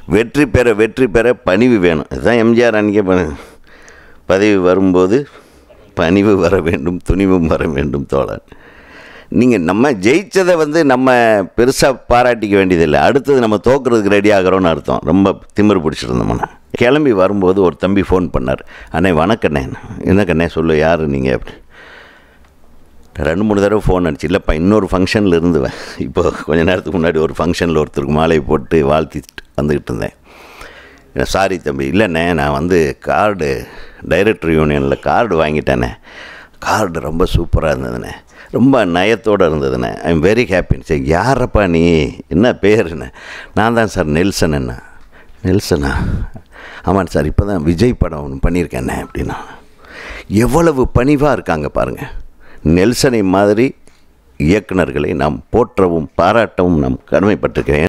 வெற்றி பெற வெற்றி பெற பணிவு வேணும் இதுதான் எம்ஜிஆர் அன்றைக்கே பண்ண பதவி வரும்போது பணிவு வர வேண்டும் துணிவும் வர வேண்டும் தோழன் நீங்கள் நம்ம ஜெயிச்சதை வந்து நம்ம பெருசாக பாராட்டிக்க வேண்டியதில்லை அடுத்தது நம்ம தோக்குறதுக்கு ரெடி ஆகிறோன்னு அர்த்தம் ரொம்ப திமிரு பிடிச்சிருந்தோம்னா கிளம்பி வரும்போது ஒரு தம்பி ஃபோன் பண்ணார் அண்ணே வணக்கண்ணே என்ன கண்ணே சொல்லு யார் நீங்கள் அப்படி ரெண்டு மூணு தடவை ஃபோன் அடிச்சு இல்லைப்பா இன்னொரு ஃபங்க்ஷனில் இருந்துவேன் இப்போ கொஞ்ச நேரத்துக்கு முன்னாடி ஒரு ஃபங்க்ஷனில் ஒருத்தருக்கு மாலை போட்டு வாழ்த்திட்டு வந்துக்கிட்டு இருந்தேன் சாரி தம்பி இல்லைண்ணே நான் வந்து கார்டு டைரக்டர் யூனியனில் கார்டு வாங்கிட்டேனே கார்டு ரொம்ப சூப்பராக இருந்ததுண்ணே ரொம்ப நயத்தோடு இருந்ததுண்ணே ஐ எம் வெரி ஹாப்பின்னு சரி யாரப்பா நீ என்ன பேருண்ணே நான் தான் சார் நெல்சன் என்ன நெல்சனா ஆமாம் சார் இப்போ தான் விஜய் படம் ஒன்று பண்ணியிருக்கேண்ணே அப்படின்னா எவ்வளவு பணிவாக இருக்காங்க பாருங்கள் நெல்சனை மாதிரி இயக்குனர்களை நாம் போற்றவும் பாராட்டவும் நாம் கடமைப்பட்டிருக்கிறேன்